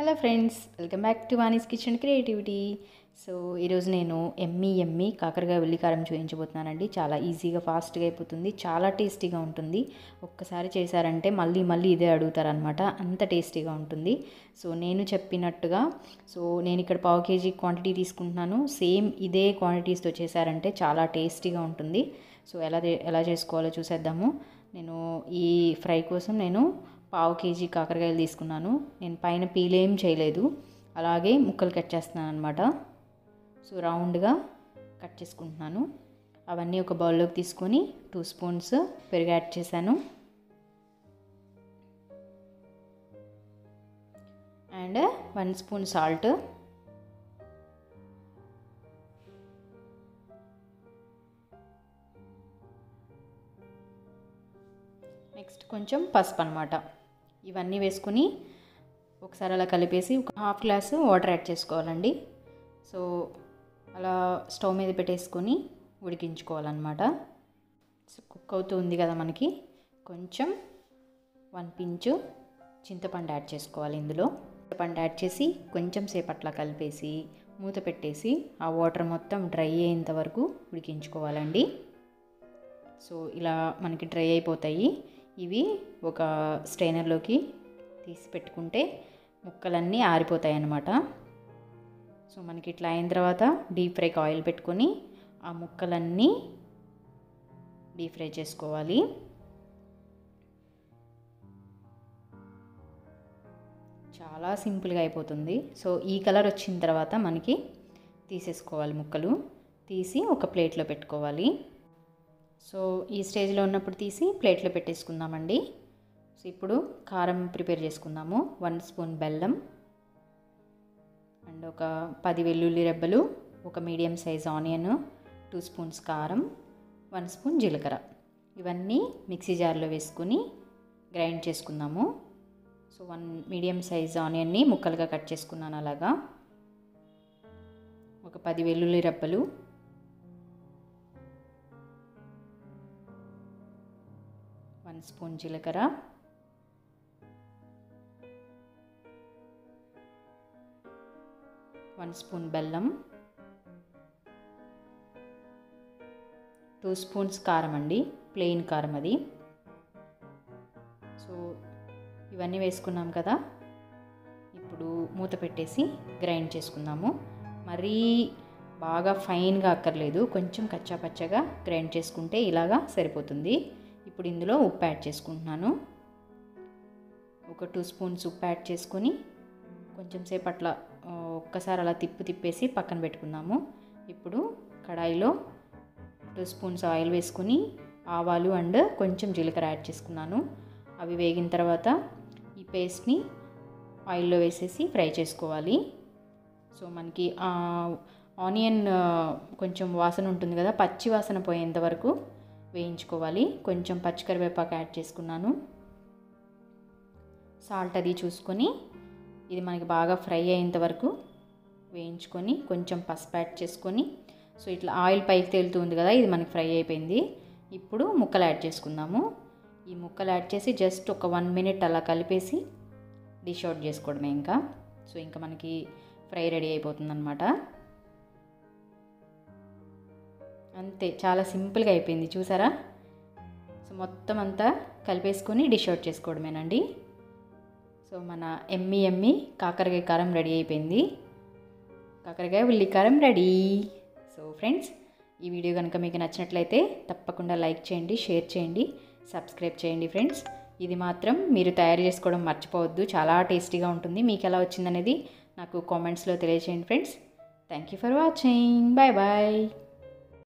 hello friends welcome back to Vani's kitchen creativity so ఈరోజు నేను ఎమ్మి ఎమ్మి కాకరకాయ ఉల్లికారం చూపించబోతున్నానండి చాలా ఈజీగా ఫాస్ట్గా అయిపోతుంది చాలా టేస్టీగా ఉంటుంది ఒక్కసారి చేశారంటే మళ్ళీ మళ్ళీ ఇదే అడుగుతారనమాట అంత టేస్టీగా ఉంటుంది సో నేను చెప్పినట్టుగా సో నేను ఇక్కడ పావు కేజీ క్వాంటిటీ తీసుకుంటున్నాను సేమ్ ఇదే క్వాంటిటీస్తో చేశారంటే చాలా టేస్టీగా ఉంటుంది సో ఎలా చే- ఎలా చేసుకోవాలో చూసేద్దాము నేను ఈ ఫ్రై కోసం నేను పావు కేజీ కాకరకాయలు తీసుకున్నాను నేను పైన పీలేం చేయలేదు అలాగే ముక్కలు కట్ చేస్తున్నాను అనమాట సో రౌండ్గా కట్ చేసుకుంటున్నాను అవన్నీ ఒక బౌల్లోకి తీసుకొని టూ స్పూన్స్ పెరుగు యాడ్ చేశాను and one spoon salt next కొంచెం పసుపు అనమాట ఇవన్నీ వేసుకుని ఒకసారి అలా కలిపేసి ఒక హాఫ్ గ్లాసు వాటర్ యాడ్ చేసుకోవాలండి సో అలా స్టవ్ మీద పెట్టేసుకొని ఉడికించుకోవాలన్నమాట సో కుక్ అవుతుంది కదా మనకి కొంచెం వన్ పించు చింతపండు యాడ్ చేసుకోవాలి ఇందులో చింతపండు యాడ్ చేసి కొంచెం సేపు అట్లా కలిపేసి మూత పెట్టేసి ఆ వాటర్ మొత్తం డ్రై అయ్యేంత వరకు ఉడికించుకోవాలండి సో ఇలా మనకి డ్రై అయిపోతాయి ఇవి ఒక స్ట్రైనర్లోకి తీసి పెట్టుకుంటే ముక్కలన్నీ ఆరిపోతాయి అన్నమాట సో మనకి ఇట్లా అయిన తర్వాత డీప్ ఫ్రైకి ఆయిల్ పెట్టుకొని ఆ ముక్కలన్నీ డీప్ ఫ్రై చేసుకోవాలి చాలా సింపుల్గా అయిపోతుంది సో ఈ కలర్ వచ్చిన తర్వాత మనకి తీసేసుకోవాలి ముక్కలు తీసి ఒక ప్లేట్లో పెట్టుకోవాలి సో ఈ స్టేజ్లో ఉన్నప్పుడు తీసి ప్లేట్లో పెట్టేసుకుందామండి సో ఇప్పుడు కారం ప్రిపేర్ చేసుకుందాము వన్ స్పూన్ బెల్లం అండ్ ఒక పది వెల్లుల్లి రెబ్బలు ఒక medium size onion two spoons కారం వన్ స్పూన్ జీలకర్ర ఇవన్నీ మిక్సీ జార్లో వేసుకుని గ్రైండ్ చేసుకుందాము సో వన్ మీడియం సైజ్ ఆనియన్ని ముక్కలుగా కట్ చేసుకున్నాను అలాగా ఒక పది వెల్లుల్లి రెబ్బలు వన్ స్పూన్ జీలకర్ర వన్ స్పూన్ బెల్లం టూ స్పూన్స్ కారం అండి ప్లెయిన్ కారం అది సో ఇవన్నీ వేసుకున్నాం కదా ఇప్పుడు మూత పెట్టేసి గ్రైండ్ చేసుకుందాము మరీ బాగా ఫైన్గా అక్కర్లేదు కొంచెం కచ్చా పచ్చగా గ్రైండ్ చేసుకుంటే ఇలాగా సరిపోతుంది ఇప్పుడు ఇందులో ఉప్పు యాడ్ చేసుకుంటున్నాను ఒక టూ స్పూన్స్ ఉప్పు యాడ్ చేసుకొని కొంచెం సేపు అట్లా ఆ, ఒక్కసారి అలా తిప్పు తిప్పేసి పక్కన పెట్టుకుందాము ఇప్పుడు కడాయిలో టూ స్పూన్స్ ఆయిల్ వేసుకుని ఆవాలు అండ్ కొంచెం జీలకర్ర యాడ్ చేసుకున్నాను అవి వేగిన తర్వాత ఈ పేస్ట్ని ఆయిల్లో వేసేసి ఫ్రై చేసుకోవాలి సో మనకి ఆ ఆనియన్ ఆ, కొంచెం వాసన ఉంటుంది కదా పచ్చి వాసన పోయేంత వరకు వేయించుకోవాలి కొంచెం పచ్చికరివేపాకు యాడ్ చేసుకున్నాను సాల్ట్ అది చూసుకొని ఇది మనకి బాగా ఫ్రై అయ్యేంత వరకు వేయించుకొని కొంచెం పసుపు యాడ్ చేసుకొని సో ఇట్లా ఆయిల్ పైకి తేలుతూ ఉంది కదా ఇది మనకి ఫ్రై అయిపోయింది ఇప్పుడు ముక్కలు యాడ్ చేసుకుందాము ఈ ముక్కలు యాడ్ చేసి జస్ట్ ఒక వన్ మినిట్ అలా కలిపేసి డిష్ అవుట్ చేసుకోవడమే ఇంకా సో ఇంకా మనకి ఫ్రై రెడీ అయిపోతుంది అనమాట అంతే చాలా సింపుల్గా అయిపోయింది చూసారా సో మొత్తం అంతా కలిపేసుకొని డిష్ అవుట్ చేసుకోవడమేనండి సో మన ఎమ్మి ఎమ్మి కాకరకాయ కారం రెడీ అయిపోయింది కాకరకాయ ఉల్లి కారం రెడీ సో ఫ్రెండ్స్ ఈ వీడియో కనుక మీకు నచ్చినట్లయితే తప్పకుండా లైక్ చేయండి షేర్ చేయండి సబ్స్క్రైబ్ చేయండి ఫ్రెండ్స్ ఇది మాత్రం మీరు తయారు చేసుకోవడం మర్చిపోవద్దు చాలా టేస్టీగా ఉంటుంది మీకు ఎలా వచ్చిందనేది నాకు కామెంట్స్లో తెలియజేయండి friends thank you for watching bye bye